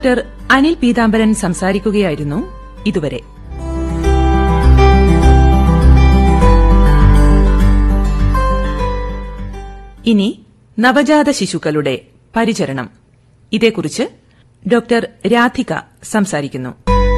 doctor Anil Peethambaran സംസാരിക്കുകയായിരുന്നു ഇതുവരെ ഇനി നവജാത ശിശുക്കളുടെ പരിചരണം ഇതേക്കുറിച്ച് ഡോക്ടർ രാധിക സംസാരിക്കുന്നു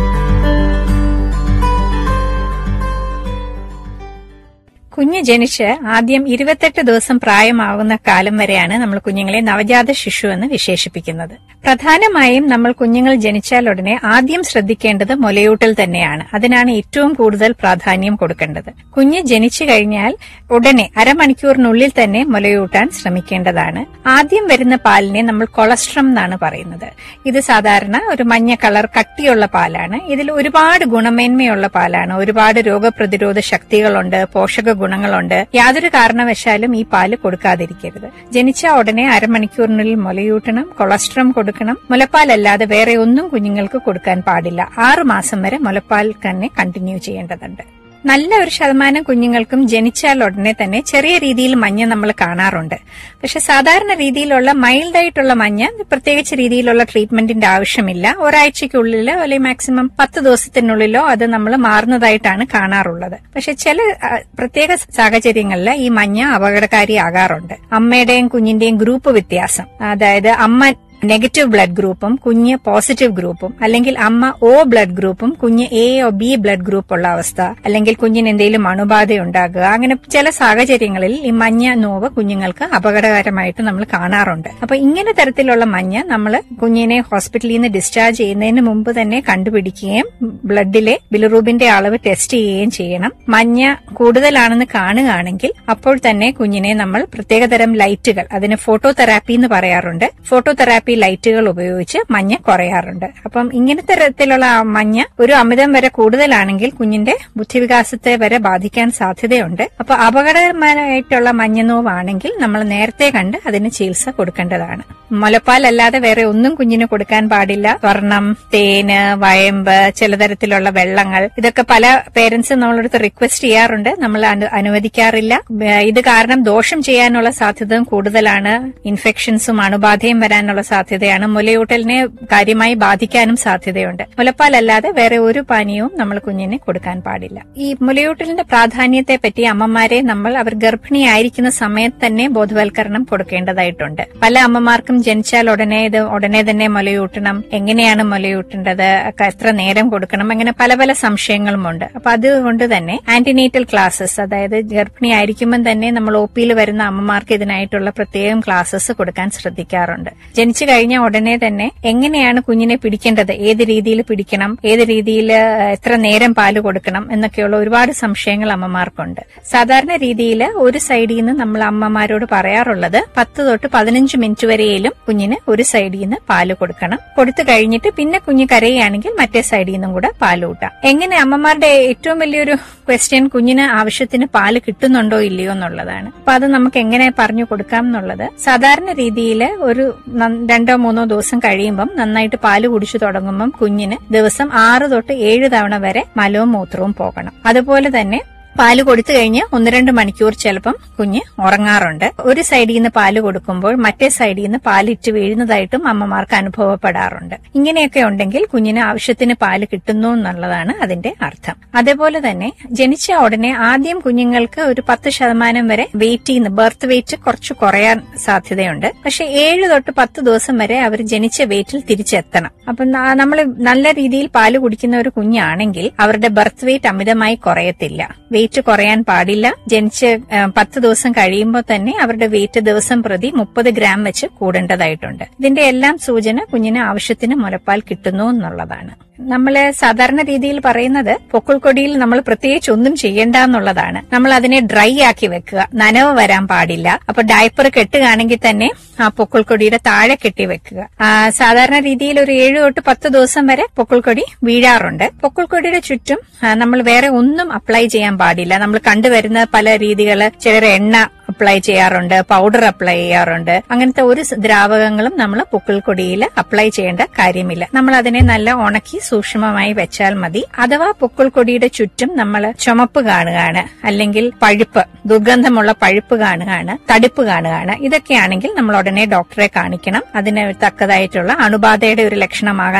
കുഞ്ഞ് ജനിച്ച് ആദ്യം ഇരുപത്തെട്ട് ദിവസം പ്രായമാകുന്ന കാലം വരെയാണ് നമ്മൾ കുഞ്ഞുങ്ങളെ നവജാത ശിശു എന്ന് വിശേഷിപ്പിക്കുന്നത് പ്രധാനമായും നമ്മൾ കുഞ്ഞുങ്ങൾ ജനിച്ചാൽ ഉടനെ ആദ്യം ശ്രദ്ധിക്കേണ്ടത് മുലയൂട്ടൽ തന്നെയാണ് അതിനാണ് ഏറ്റവും കൂടുതൽ പ്രാധാന്യം കൊടുക്കേണ്ടത് കുഞ്ഞ് ജനിച്ചു കഴിഞ്ഞാൽ ഉടനെ അരമണിക്കൂറിനുള്ളിൽ തന്നെ മുലയൂട്ടാൻ ശ്രമിക്കേണ്ടതാണ് ആദ്യം വരുന്ന പാലിനെ നമ്മൾ കൊളസ്ട്രം എന്നാണ് പറയുന്നത് ഇത് സാധാരണ ഒരു മഞ്ഞ കളർ കട്ടിയുള്ള പാലാണ് ഇതിൽ ഒരുപാട് ഗുണമേന്മയുള്ള പാലാണ് ഒരുപാട് രോഗപ്രതിരോധ ശക്തികളുണ്ട് പോഷക ഗുണങ്ങളുണ്ട് യാതൊരു കാരണവശാലും ഈ പാല് കൊടുക്കാതിരിക്കരുത് ജനിച്ച ഉടനെ അരമണിക്കൂറിനുള്ളിൽ മുലയൂട്ടണം കൊളസ്ട്രം കൊടുക്കണം മുലപ്പാലല്ലാതെ വേറെ ഒന്നും കുഞ്ഞുങ്ങൾക്ക് കൊടുക്കാൻ പാടില്ല ആറു മാസം വരെ മുലപ്പാൽ തന്നെ കണ്ടിന്യൂ ചെയ്യേണ്ടതുണ്ട് നല്ല ഒരു ശതമാനം കുഞ്ഞുങ്ങൾക്കും ജനിച്ചാൽ ഉടനെ തന്നെ ചെറിയ രീതിയിൽ മഞ്ഞ നമ്മൾ കാണാറുണ്ട് പക്ഷെ സാധാരണ രീതിയിലുള്ള മൈൽഡ് ആയിട്ടുള്ള മഞ്ഞ പ്രത്യേകിച്ച് രീതിയിലുള്ള ട്രീറ്റ്മെന്റിന്റെ ആവശ്യമില്ല ഒരാഴ്ചയ്ക്കുള്ളിലോ അല്ലെങ്കിൽ മാക്സിമം പത്ത് ദിവസത്തിനുള്ളിലോ അത് നമ്മൾ മാറുന്നതായിട്ടാണ് കാണാറുള്ളത് പക്ഷെ ചില ആ, പ്രത്യേക സാഹചര്യങ്ങളിൽ ഈ മഞ്ഞ അപകടകാരിയാകാറുണ്ട് അമ്മയുടെയും കുഞ്ഞിന്റെയും ഗ്രൂപ്പ് വ്യത്യാസം അതായത് അമ്മ നെഗറ്റീവ് ബ്ലഡ് ഗ്രൂപ്പും കുഞ്ഞ് പോസിറ്റീവ് ഗ്രൂപ്പും അല്ലെങ്കിൽ അമ്മ ഒ ബ്ലഡ് ഗ്രൂപ്പും കുഞ്ഞ് A O B blood group ഉള്ള അവസ്ഥ അല്ലെങ്കിൽ കുഞ്ഞിന് എന്തെങ്കിലും അണുബാധ ഉണ്ടാകുക അങ്ങനെ ചില സാഹചര്യങ്ങളിൽ ഈ മഞ്ഞ നോവ് കുഞ്ഞുങ്ങൾക്ക് അപകടകരമായിട്ട് നമ്മൾ കാണാറുണ്ട് അപ്പൊ ഇങ്ങനെ തരത്തിലുള്ള മഞ്ഞ നമ്മൾ കുഞ്ഞിനെ ഹോസ്പിറ്റലിൽ നിന്ന് ഡിസ്ചാർജ് ചെയ്യുന്നതിന് മുമ്പ് തന്നെ കണ്ടുപിടിക്കുകയും ബ്ലഡിലെ ബിലിറൂബിന്റെ അളവ് ടെസ്റ്റ് ചെയ്യുകയും ചെയ്യണം മഞ്ഞ കൂടുതലാണെന്ന് കാണുകയാണെങ്കിൽ അപ്പോൾ തന്നെ കുഞ്ഞിനെ നമ്മൾ പ്രത്യേകതരം ലൈറ്റുകൾ അതിന് ഫോട്ടോ തെറാപ്പി എന്ന് പറയാറുണ്ട് ഫോട്ടോ തെറാപ്പി ലൈറ്റുകൾ ഉപയോഗിച്ച് മഞ്ഞ കുറയാറുണ്ട് അപ്പം ഇങ്ങനത്തെ തരത്തിലുള്ള ആ മഞ്ഞ ഒരു അമിതം വരെ കൂടുതലാണെങ്കിൽ കുഞ്ഞിന്റെ ബുദ്ധിവികാസത്തെ വരെ ബാധിക്കാൻ സാധ്യതയുണ്ട് അപ്പൊ അപകടകരമായിട്ടുള്ള മഞ്ഞനോവാണെങ്കിൽ നമ്മൾ നേരത്തെ കണ്ട് അതിന് ചികിത്സ കൊടുക്കേണ്ടതാണ് മുലപ്പാൽ അല്ലാതെ വേറെ ഒന്നും കുഞ്ഞിന് കൊടുക്കാൻ പാടില്ല സ്വർണം തേന് വയമ്പ് ചിലതരത്തിലുള്ള വെള്ളങ്ങൾ ഇതൊക്കെ പല പേരൻസും നമ്മളടുത്ത് റിക്വസ്റ്റ് ചെയ്യാറുണ്ട് നമ്മൾ അനു- അനുവദിക്കാറില്ല ഏ, ഇത് കാരണം ദോഷം ചെയ്യാനുള്ള സാധ്യത കൂടുതലാണ് ഇൻഫെക്ഷൻസും അണുബാധയും വരാനുള്ള സാധ്യതയാണ് മുലയൂട്ടലിനെ കാര്യമായി ബാധിക്കാനും സാധ്യതയുണ്ട് മുലപ്പാലല്ലാതെ വേറെ ഒരു പാനീയവും നമ്മൾ കുഞ്ഞിന് കൊടുക്കാൻ പാടില്ല ഈ മുലയൂട്ടലിന്റെ പ്രാധാന്യത്തെ പറ്റി അമ്മമാരെ നമ്മൾ അവർ ഗർഭിണിയായിരിക്കുന്ന സമയത്ത് തന്നെ ബോധവൽക്കരണം കൊടുക്കേണ്ടതായിട്ടുണ്ട് പല അമ്മമാർക്കും ജനിച്ചാൽ ഉടനെ ഇത് ഉടനെ തന്നെ മുലയൂട്ടണം എങ്ങനെയാണ് മുലയൂട്ടേണ്ടത് ഒക്കെ എത്ര നേരം കൊടുക്കണം അങ്ങനെ പല പല സംശയങ്ങളുമുണ്ട് അപ്പൊ അതുകൊണ്ട് തന്നെ ആന്റിനേറ്റൽ ക്ലാസ്സസ് അതായത് ഗർഭിണിയായിരിക്കുമ്പോൾ തന്നെ നമ്മൾ ഒ പിയിൽ വരുന്ന അമ്മമാർക്ക് ഇതിനായിട്ടുള്ള പ്രത്യേകം ക്ലാസ്സസ് കൊടുക്കാൻ ശ്രദ്ധിക്കാറുണ്ട് ജനിച്ചു കഴിഞ്ഞ ഉടനെ തന്നെ എങ്ങനെയാണ് കുഞ്ഞിനെ പിടിക്കേണ്ടത് ഏത് രീതിയിൽ പിടിക്കണം ഏത് രീതിയിൽ എത്ര നേരം പാല് കൊടുക്കണം എന്നൊക്കെയുള്ള ഒരുപാട് സംശയങ്ങൾ അമ്മമാർക്കുണ്ട് സാധാരണ രീതിയിൽ ഒരു സൈഡിൽ നിന്ന് നമ്മൾ അമ്മമാരോട് പറയാറുള്ളത് പത്ത് തൊട്ട് പതിനഞ്ച് മിനിറ്റ് വരെയും കുഞ്ഞിന് ഒരു സൈഡിൽ നിന്ന് പാല് കൊടുക്കണം കൊടുത്തു കഴിഞ്ഞിട്ട് പിന്നെ കുഞ്ഞ് കരയുകയാണെങ്കിൽ മറ്റേ സൈഡിൽ നിന്നും കൂടെ പാല് കൂട്ടാം എങ്ങനെ അമ്മമാരുടെ ഏറ്റവും വലിയൊരു ക്വസ്റ്റ്യൻ കുഞ്ഞിന് ആവശ്യത്തിന് പാല് കിട്ടുന്നുണ്ടോ ഇല്ലയോ എന്നുള്ളതാണ് അപ്പൊ അത് നമുക്ക് എങ്ങനെ പറഞ്ഞു കൊടുക്കാം എന്നുള്ളത് സാധാരണ രീതിയിൽ ഒരു ന- രണ്ടോ മൂന്നോ ദിവസം കഴിയുമ്പം നന്നായിട്ട് പാല് കുടിച്ചു തുടങ്ങുമ്പം കുഞ്ഞിന് ദിവസം ആറ് തൊട്ട് ഏഴ് തവണ വരെ മലവും മൂത്രവും പോകണം അതുപോലെ തന്നെ പാല് കൊടുത്തു കഴിഞ്ഞ് ഒന്ന് രണ്ട് മണിക്കൂർ ചിലപ്പം കുഞ്ഞ് ഉറങ്ങാറുണ്ട് ഒരു സൈഡിൽ നിന്ന് പാല് കൊടുക്കുമ്പോൾ മറ്റേ സൈഡിൽ നിന്ന് പാലിറ്റ് വീഴുന്നതായിട്ടും അമ്മമാർക്ക് അനുഭവപ്പെടാറുണ്ട് ഇങ്ങനെയൊക്കെ ഉണ്ടെങ്കിൽ കുഞ്ഞിന് ആവശ്യത്തിന് പാല് കിട്ടുന്നു എന്നുള്ളതാണ് അതിന്റെ അർത്ഥം അതേപോലെ തന്നെ ജനിച്ച ഉടനെ ആദ്യം കുഞ്ഞുങ്ങൾക്ക് ഒരു പത്ത് ശതമാനം വരെ വെയിറ്റ് ചെയ്യുന്ന ബർത്ത് വെയിറ്റ് കുറച്ച് കുറയാൻ സാധ്യതയുണ്ട് പക്ഷെ ഏഴ് തൊട്ട് പത്ത് ദിവസം വരെ അവർ ജനിച്ച വെയിറ്റിൽ തിരിച്ചെത്തണം അപ്പൊ നമ്മൾ നല്ല രീതിയിൽ പാല് കുടിക്കുന്ന ഒരു കുഞ്ഞാണെങ്കിൽ അവരുടെ ബർത്ത് വെയിറ്റ് അമിതമായി കുറയത്തില്ല വെയിറ്റ് കുറയാൻ പാടില്ല ജനിച്ച് ആ, പത്ത് ദിവസം കഴിയുമ്പോൾ തന്നെ അവരുടെ വെയിറ്റ് ദിവസം പ്രതി മുപ്പത് ഗ്രാം വെച്ച് കൂടേണ്ടതായിട്ടുണ്ട് ഇതിന്റെ എല്ലാം സൂചന കുഞ്ഞിന് ആവശ്യത്തിന് മുലപ്പാൽ കിട്ടുന്നു എന്നുള്ളതാണ് നമ്മള് സാധാരണ രീതിയിൽ പറയുന്നത് പൊക്കിൾക്കൊടിയിൽ നമ്മൾ പ്രത്യേകിച്ച് ഒന്നും ചെയ്യേണ്ട എന്നുള്ളതാണ് നമ്മൾ അതിനെ ഡ്രൈ ആക്കി വെക്കുക നനവ് വരാൻ പാടില്ല അപ്പൊ ഡയപ്പർ കെട്ടുകയാണെങ്കിൽ തന്നെ ആ പൊക്കിൾക്കൊടിയുടെ താഴെ കെട്ടി വെക്കുക ആ, സാധാരണ രീതിയിൽ ഒരു ഏഴ് തൊട്ട് പത്ത് ദിവസം വരെ പൊക്കിൾക്കൊടി വീഴാറുണ്ട് പൊക്കിൾക്കൊടിയുടെ ചുറ്റും നമ്മൾ വേറെ ഒന്നും അപ്ലൈ ചെയ്യാൻ പാടില്ല നമ്മൾ കണ്ടുവരുന്ന പല രീതികള് ചിലർ എണ്ണ അപ്ലൈ ചെയ്യാറുണ്ട് പൗഡർ അപ്ലൈ ചെയ്യാറുണ്ട് അങ്ങനത്തെ ഒരു സ് ദ്രാവകങ്ങളും നമ്മൾ പൊക്കിൾക്കൊടിയിൽ അപ്ലൈ ചെയ്യേണ്ട കാര്യമില്ല നമ്മൾ അതിനെ നല്ല ഉണക്കി സൂക്ഷ്മമായി വെച്ചാൽ മതി അഥവാ പൊക്കിൾക്കൊടിയുടെ ചുറ്റും നമ്മൾ ചുമപ്പ് കാണുകയാണ് അല്ലെങ്കിൽ പഴുപ്പ് ദുർഗന്ധമുള്ള പഴുപ്പ് കാണുകയാണ് തടിപ്പ് കാണുകയാണ് ഇതൊക്കെയാണെങ്കിൽ നമ്മൾ ഉടനെ ഡോക്ടറെ കാണിക്കണം അതിന് തക്കതായിട്ടുള്ള അണുബാധയുടെ ഒരു ലക്ഷണമാകാൻ